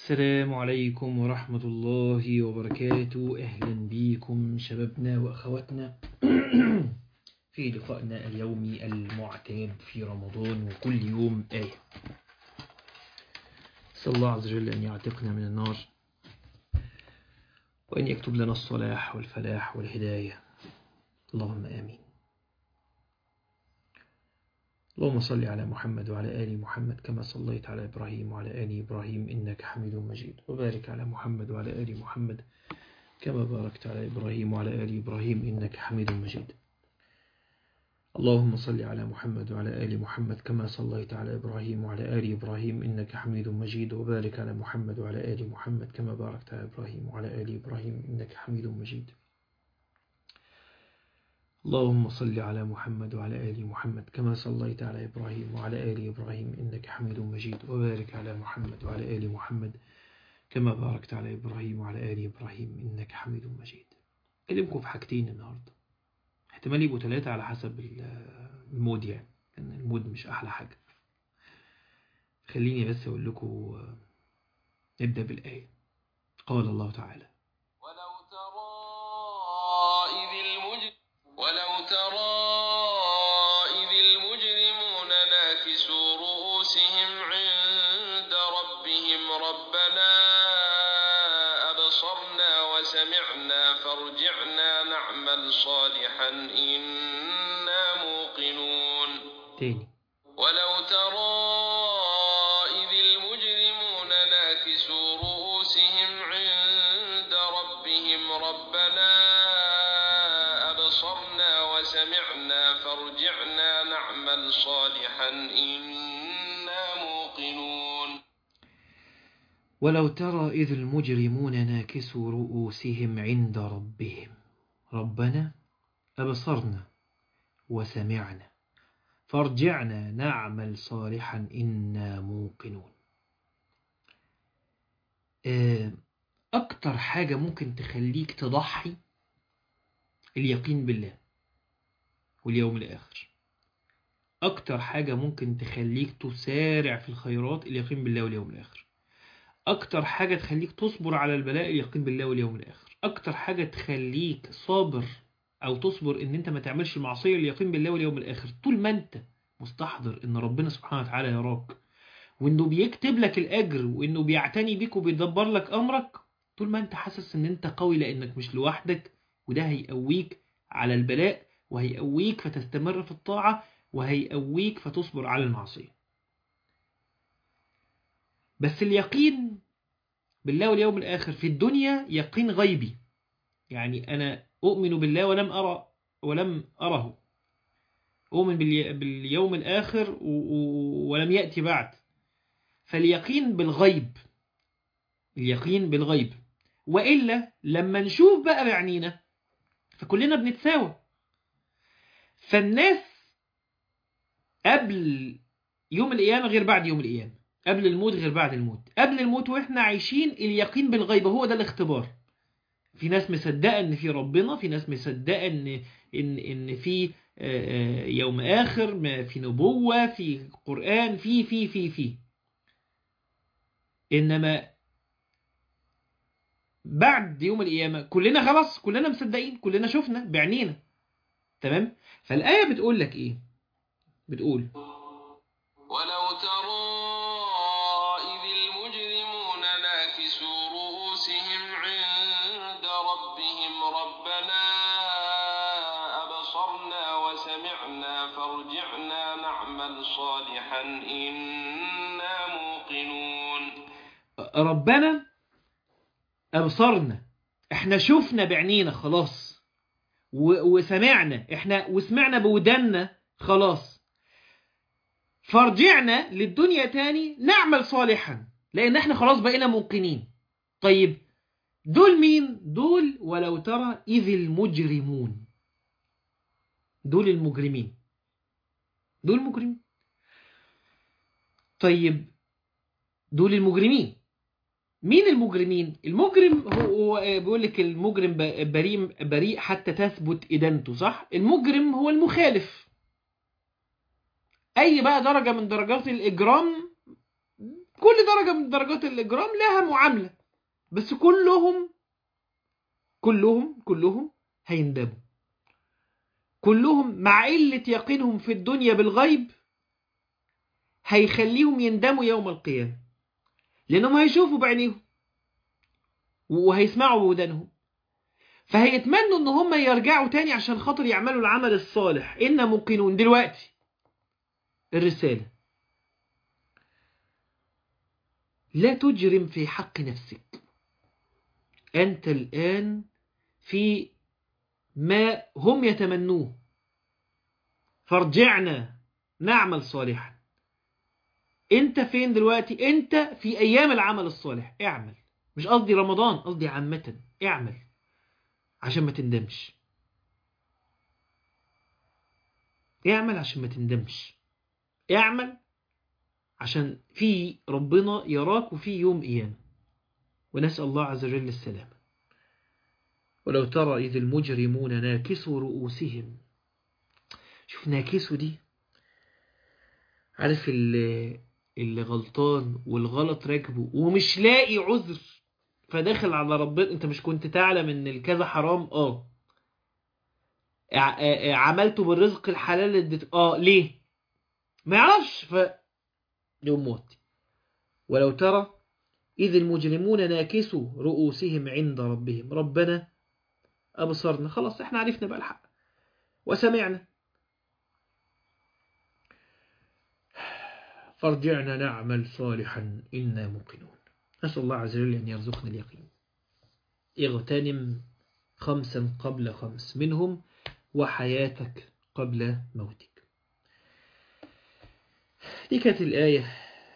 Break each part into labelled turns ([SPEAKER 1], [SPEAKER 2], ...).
[SPEAKER 1] السلام عليكم ورحمة الله وبركاته أهلا بكم شبابنا وأخواتنا في لقائنا اليومي المعتاد في رمضان وكل يوم آية أسأل الله عز وجل أن يعتقنا من النار وأن يكتب لنا الصلاح والفلاح والهداية اللهم آمين اللهم صل على محمد وعلى آل محمد كما صليت على إبراهيم وعلى آل إبراهيم إنك حميد مجيد وبارك على محمد وعلى آل محمد كما باركت على إبراهيم وعلى آل إبراهيم إنك حميد مجيد اللهم صل على محمد وعلى آل محمد كما صليت على إبراهيم وعلى آل إبراهيم إنك حميد مجيد وبارك على محمد وعلى آل محمد كما باركت على إبراهيم وعلى آل إبراهيم إنك حميد مجيد اللهم صل على محمد وعلى آل محمد كما صليت على إبراهيم وعلى آل إبراهيم إنك حميد مجيد وبارك على محمد وعلى آل محمد كما باركت على إبراهيم وعلى آل إبراهيم إنك حميد مجيد أكلمكم في حاجتين النهاردة احتمال يبقوا ثلاثة على حسب المود يعني لأن المود مش أحلى حاجة خليني بس أقول لكم نبدأ بالآية قال الله تعالى
[SPEAKER 2] ولو ترى إذ المجر ولو ترى إذ المجرمون ناكسوا رؤوسهم عند ربهم ربنا أبصرنا وسمعنا فارجعنا نعمل صالحا إنا موقنون
[SPEAKER 1] تاني
[SPEAKER 2] ولو ترى إذ المجرمون ناكسوا رؤوسهم عند ربهم ربنا أبصرنا وسمعنا فارجعنا نعمل صالحا إنا موقنون
[SPEAKER 1] ولو ترى إذ المجرمون ناكسوا رؤوسهم عند ربهم ربنا أبصرنا وسمعنا فارجعنا نعمل صالحا إنا موقنون آه، أكتر حاجة ممكن تخليك تضحي اليقين بالله واليوم الآخر أكتر حاجة ممكن تخليك تسارع في الخيرات اليقين بالله واليوم الآخر أكتر حاجة تخليك تصبر على البلاء اليقين بالله واليوم الآخر أكتر حاجة تخليك صابر أو تصبر إن أنت ما تعملش المعصية اليقين بالله واليوم الآخر طول ما أنت مستحضر إن ربنا سبحانه وتعالى يراك وإنه بيكتب لك الأجر وإنه بيعتني بيك وبيدبر لك أمرك طول ما أنت حاسس إن أنت قوي لأنك مش لوحدك وده هيقويك على البلاء وهيقويك فتستمر في الطاعة وهيقويك فتصبر على المعصية بس اليقين بالله واليوم الآخر في الدنيا يقين غيبي يعني أنا أؤمن بالله ولم أرى ولم أره أؤمن بالي- باليوم الآخر و- و- ولم يأتي بعد فاليقين بالغيب اليقين بالغيب وإلا لما نشوف بقى بعينينا فكلنا بنتساوى فالناس قبل يوم القيامة غير بعد يوم القيامة قبل الموت غير بعد الموت قبل الموت واحنا عايشين اليقين بالغيب هو ده الاختبار في ناس مصدقه ان في ربنا في ناس مصدقه ان ان ان في آه، آه، يوم اخر ما في نبوه في قران في في في في انما بعد يوم القيامه كلنا خلاص كلنا مصدقين كلنا شفنا بعينينا تمام فالايه بتقول لك ايه بتقول
[SPEAKER 2] ولو ترى إذ المجرمون ناكسوا رؤوسهم عند ربهم ربنا أبصرنا وسمعنا فارجعنا نعمل صالحا إنا موقنون
[SPEAKER 1] ربنا أبصرنا احنا شفنا بعينينا خلاص و- وسمعنا احنا وسمعنا بودنا خلاص فرجعنا للدنيا تاني نعمل صالحا لان احنا خلاص بقينا موقنين طيب دول مين دول ولو ترى اذ المجرمون دول المجرمين دول مجرمين طيب دول المجرمين مين المجرمين المجرم هو هو بيقول لك المجرم ب- بريء بريء حتى تثبت ادانته صح المجرم هو المخالف اي بقى درجه من درجات الاجرام كل درجة من درجات الإجرام لها معاملة بس كلهم كلهم كلهم هيندموا كلهم مع قلة يقينهم في الدنيا بالغيب هيخليهم يندموا يوم القيامة لأنهم هيشوفوا بعينيهم وهيسمعوا بودانهم فهيتمنوا ان هم يرجعوا تاني عشان خاطر يعملوا العمل الصالح إن موقنون دلوقتي الرسالة لا تجرم في حق نفسك أنت الآن في ما هم يتمنوه فارجعنا نعمل صالحا انت فين دلوقتي انت في ايام العمل الصالح اعمل مش قصدي رمضان قصدي عامة اعمل عشان ما تندمش اعمل عشان ما تندمش اعمل عشان في ربنا يراك وفي يوم قيامة ونسأل الله عز وجل السلامة ولو ترى إذ المجرمون ناكسوا رؤوسهم شوف ناكسوا دي عارف اللي, اللي غلطان والغلط راكبه ومش لاقي عذر فداخل على ربنا انت مش كنت تعلم ان الكذا حرام اه عملته بالرزق الحلال اديت اه ليه ما يعرفش ف يوم موت ولو ترى إذ المجرمون ناكسوا رؤوسهم عند ربهم ربنا أبصرنا خلاص احنا عرفنا بقى الحق وسمعنا فارجعنا نعمل صالحا إنا موقنون نسأل الله عز وجل أن يرزقنا اليقين اغتنم خمسا قبل خمس منهم وحياتك قبل موتك دي كانت الآية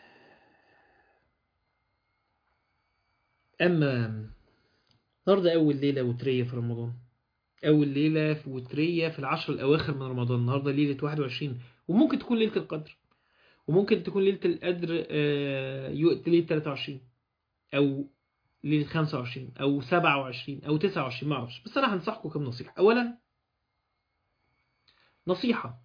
[SPEAKER 1] أما النهاردة أول ليلة وترية في رمضان أول ليلة في وترية في العشر الأواخر من رمضان النهاردة ليلة 21 وممكن تكون ليلة القدر وممكن تكون ليلة القدر آه ليلة 23 أو ليلة 25 أو 27 أو 29 ما أعرفش بس أنا هنصحكم كم نصيحة أولا نصيحة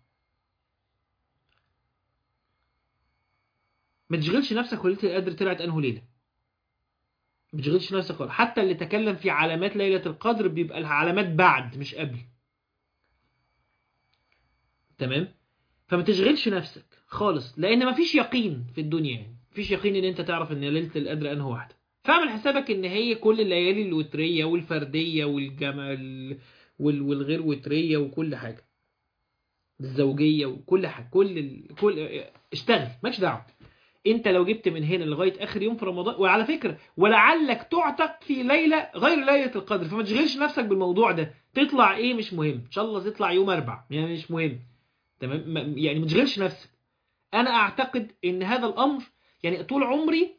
[SPEAKER 1] ما تشغلش نفسك وليلة القدر طلعت أنه ليلة ما تشغلش نفسك خالص حتى اللي تكلم في علامات ليلة القدر بيبقى لها علامات بعد مش قبل تمام فما تشغلش نفسك خالص لان ما فيش يقين في الدنيا يعني مفيش يقين ان انت تعرف ان ليله القدر انه واحده فاعمل حسابك ان هي كل الليالي الوتريه والفرديه والجمع وال... والغير وتريه وكل حاجه الزوجيه وكل حاجه كل ال... كل اشتغل مالكش دعوه انت لو جبت من هنا لغايه اخر يوم في رمضان وعلى فكره ولعلك تعتق في ليله غير ليله القدر فما تشغلش نفسك بالموضوع ده تطلع ايه مش مهم ان شاء الله تطلع يوم اربع يعني مش مهم تمام يعني ما تشغلش نفسك انا اعتقد ان هذا الامر يعني طول عمري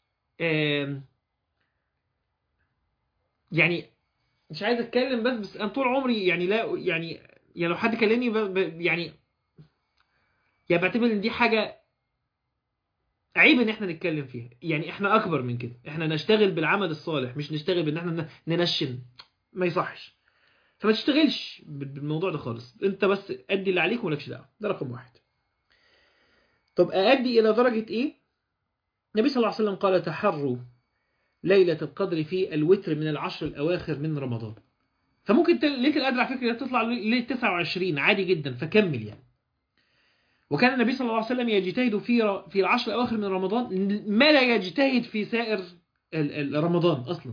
[SPEAKER 1] يعني مش عايز اتكلم بس بس انا طول عمري يعني لا يعني يعني لو حد كلمني ب... ب... يعني يعني بعتبر ان دي حاجه عيب ان احنا نتكلم فيها يعني احنا اكبر من كده احنا نشتغل بالعمل الصالح مش نشتغل بان احنا ننشن ما يصحش فما تشتغلش بالموضوع ده خالص انت بس ادي اللي عليك ومالكش دعوه ده رقم واحد طب أأدي إلى درجة إيه؟ النبي صلى الله عليه وسلم قال تحروا ليلة القدر في الوتر من العشر الأواخر من رمضان فممكن ليلة القدر على فكرة تطلع ليلة 29 عادي جدا فكمل يعني وكان النبي صلى الله عليه وسلم يجتهد في في العشر الأواخر من رمضان ما لا يجتهد في سائر رمضان أصلا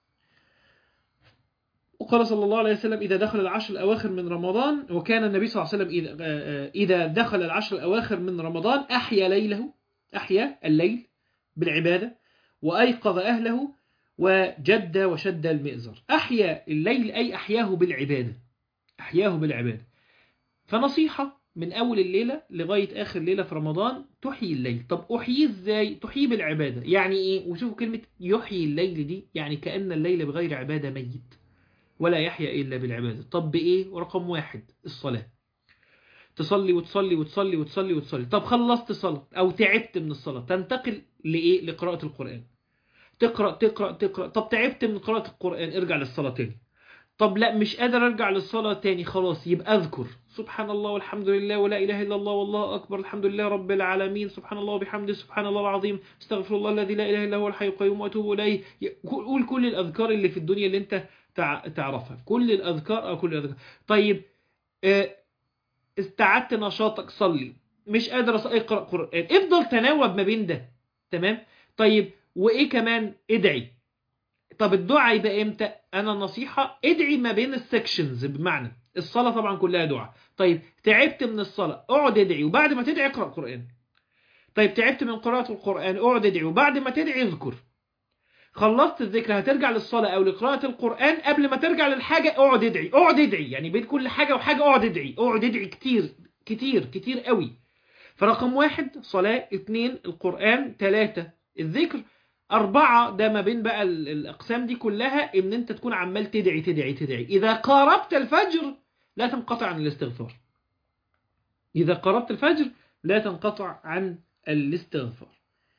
[SPEAKER 1] وقال صلى الله عليه وسلم إذا دخل العشر الأواخر من رمضان وكان النبي صلى الله عليه وسلم إذا, إذا دخل العشر الأواخر من رمضان أحيا ليله أحيا الليل بالعبادة وأيقظ أهله وجد وشد المئزر أحيا الليل أي أحياه بالعبادة أحياه بالعبادة فنصيحة من أول الليلة لغاية آخر ليلة في رمضان تحيي الليل طب أحييه إزاي تحييه بالعبادة يعني إيه وشوفوا كلمة يحيي الليل دي يعني كأن الليل بغير عبادة ميت ولا يحيا إلا بالعبادة طب بإيه ورقم واحد الصلاة تصلي وتصلي وتصلي وتصلي وتصلي طب خلصت صلاة أو تعبت من الصلاة تنتقل لإيه لقراءة القرآن تقرأ تقرأ تقرأ طب تعبت من قراءة القرآن ارجع للصلاة تاني طب لا مش قادر ارجع للصلاة تاني خلاص يبقى اذكر سبحان الله والحمد لله ولا اله الا الله والله اكبر الحمد لله رب العالمين سبحان الله وبحمده سبحان الله العظيم استغفر الله الذي لا اله الا هو الحي القيوم واتوب اليه قول كل الاذكار اللي في الدنيا اللي انت تع- تعرفها كل الاذكار او كل الاذكار طيب آه، استعدت نشاطك صلي مش قادر أص- اقرا قران افضل تناوب ما بين ده تمام طيب وايه كمان ادعي طب الدعاء يبقى امتى انا نصيحه ادعي ما بين السكشنز بمعنى الصلاه طبعا كلها دعاء طيب تعبت من الصلاه اقعد ادعي وبعد ما تدعي اقرا قران طيب تعبت من قراءه القران اقعد ادعي وبعد ما تدعي اذكر خلصت الذكر هترجع للصلاه او لقراءه القران قبل ما ترجع للحاجه اقعد ادعي اقعد ادعي يعني بين كل حاجه وحاجه اقعد ادعي اقعد ادعي كتير كتير كتير قوي فرقم واحد صلاة اتنين القرآن تلاتة الذكر أربعة ده ما بين بقى ال- الأقسام دي كلها إن أنت تكون عمال تدعي تدعي تدعي إذا قاربت الفجر لا تنقطع عن الاستغفار إذا قاربت الفجر لا تنقطع عن الاستغفار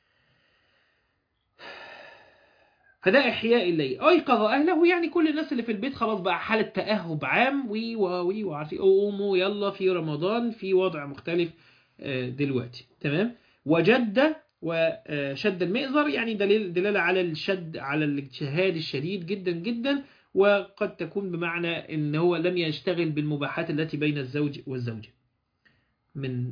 [SPEAKER 1] فده إحياء الليل أيقظ أهله يعني كل الناس اللي في البيت خلاص بقى حالة تأهب عام وي وي وعارفين قوموا يلا في رمضان في وضع مختلف آه، دلوقتي تمام وجد وشد المئزر يعني دليل دلالة على الشد على الاجتهاد الشديد جدا جدا وقد تكون بمعنى ان هو لم يشتغل بالمباحات التي بين الزوج والزوجة من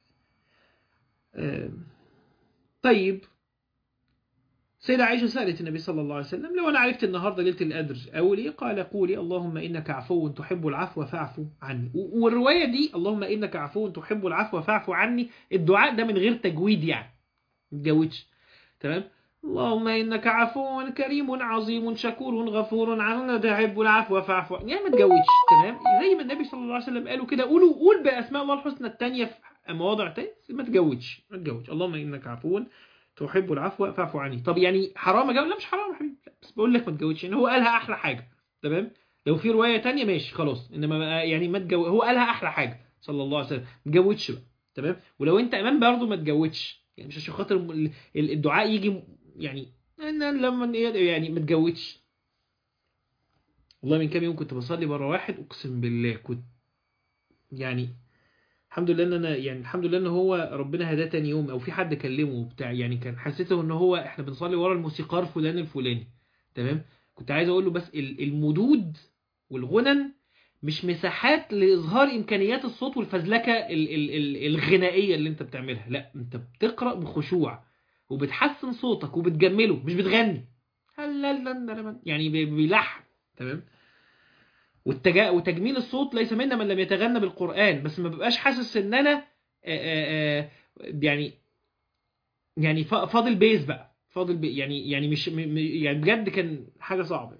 [SPEAKER 1] آه، طيب سيدة عائشة سألت النبي صلى الله عليه وسلم لو أنا عرفت النهاردة ليلة القدر أو لي قال قولي اللهم إنك عفو تحب العفو فاعف عني و- والرواية دي اللهم إنك عفو تحب العفو فاعف عني الدعاء ده من غير تجويد يعني متجودش تمام اللهم إنك عفو كريم عظيم شكور غفور عنا تحب العفو فاعف عني يعني ما تجودش تمام زي ما النبي صلى الله عليه وسلم قالوا كده قولوا قول بأسماء الله الحسنى التانية في مواضع تانية ما تجودش ما تجودش اللهم إنك عفو تحب العفو فاعف عني طب يعني حرام اجاوب لا مش حرام يا حبيبي لا بس بقول لك ما تجاوبش ان هو قالها احلى حاجه تمام لو في روايه تانية ماشي خلاص انما ما- يعني ما تجاوب هو قالها احلى حاجه صلى الله عليه وسلم ما تجاوبش بقى تمام ولو انت امام برضه ما تجاوبش يعني مش عشان خاطر ال- ال- الدعاء يجي م- يعني انا لما يعني ما تجاوبش والله من كام يوم كنت بصلي بره واحد اقسم بالله كنت يعني الحمد لله ان انا يعني الحمد لله ان هو ربنا هداه تاني يوم او في حد كلمه وبتاع يعني كان حسيته ان هو احنا بنصلي ورا الموسيقار فلان الفلاني تمام كنت عايز اقول له بس ال- المدود والغنن مش مساحات لاظهار امكانيات الصوت والفزلكه ال- ال- ال- الغنائيه اللي انت بتعملها لا انت بتقرا بخشوع وبتحسن صوتك وبتجمله مش بتغني يعني ب- بلحن تمام والتجا... وتجميل الصوت ليس منا من لم يتغنى بالقرآن بس ما ببقاش حاسس ان انا آآ آآ يعني يعني فا- فاضل بيز بقى فاضل بي يعني يعني مش م- م- يعني بجد كان حاجة صعبة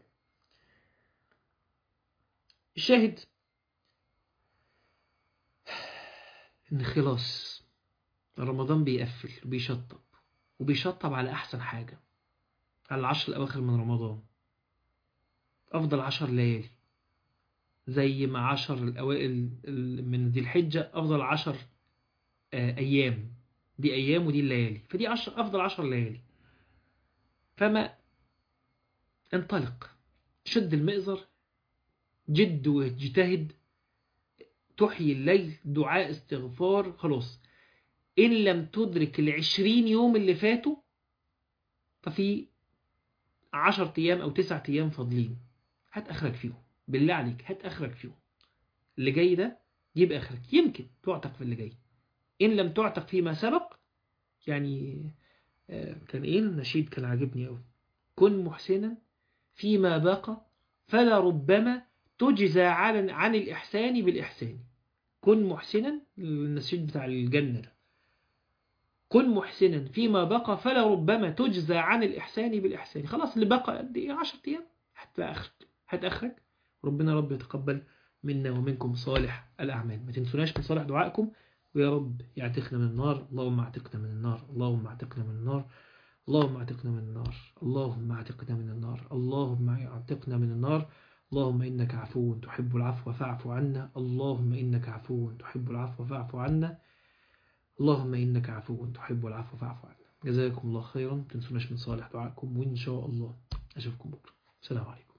[SPEAKER 1] الشاهد ان خلاص رمضان بيقفل وبيشطب وبيشطب على احسن حاجة على العشر الاواخر من رمضان افضل عشر ليالي زي ما عشر الأوائل ال- من ذي الحجة أفضل عشر آه، أيام دي أيام ودي الليالي فدي عشر أفضل عشر ليالي فما انطلق شد المئزر جد واجتهد تحيي الليل دعاء استغفار خلاص إن لم تدرك العشرين يوم اللي فاتوا ففي عشر أيام أو تسعة أيام فاضلين هات آخرك فيهم بالله عليك هات آخرك فيهم اللي جاي ده جيب آخرك يمكن تعتق في اللي جاي إن لم تعتق فيما سبق يعني آه، كان إيه النشيد كان عاجبني أوي كن محسنا فيما بقى فلا ربما تجزى عن عن الإحسان بالإحسان كن محسنا النشيد بتاع الجنة ده كن محسنا فيما بقى فلا ربما تجزى عن الإحسان بالإحسان خلاص اللي بقى قد إيه 10 أيام هات بقى آخرك هات آخرك وربنا رب يتقبل منا ومنكم صالح الأعمال ما تنسوناش من صالح دعائكم ويا رب يعتقنا من النار اللهم اعتقنا من النار اللهم اعتقنا من النار اللهم اعتقنا من النار اللهم اعتقنا من النار اللهم اعتقنا من النار اللهم إنك عفو تحب العفو فاعف عنا اللهم إنك عفو تحب العفو فاعف عنا اللهم إنك عفو تحب العفو فاعف عنا جزاكم الله خيرا ما تنسوناش من صالح دعائكم وإن شاء الله أشوفكم بكرة السلام عليكم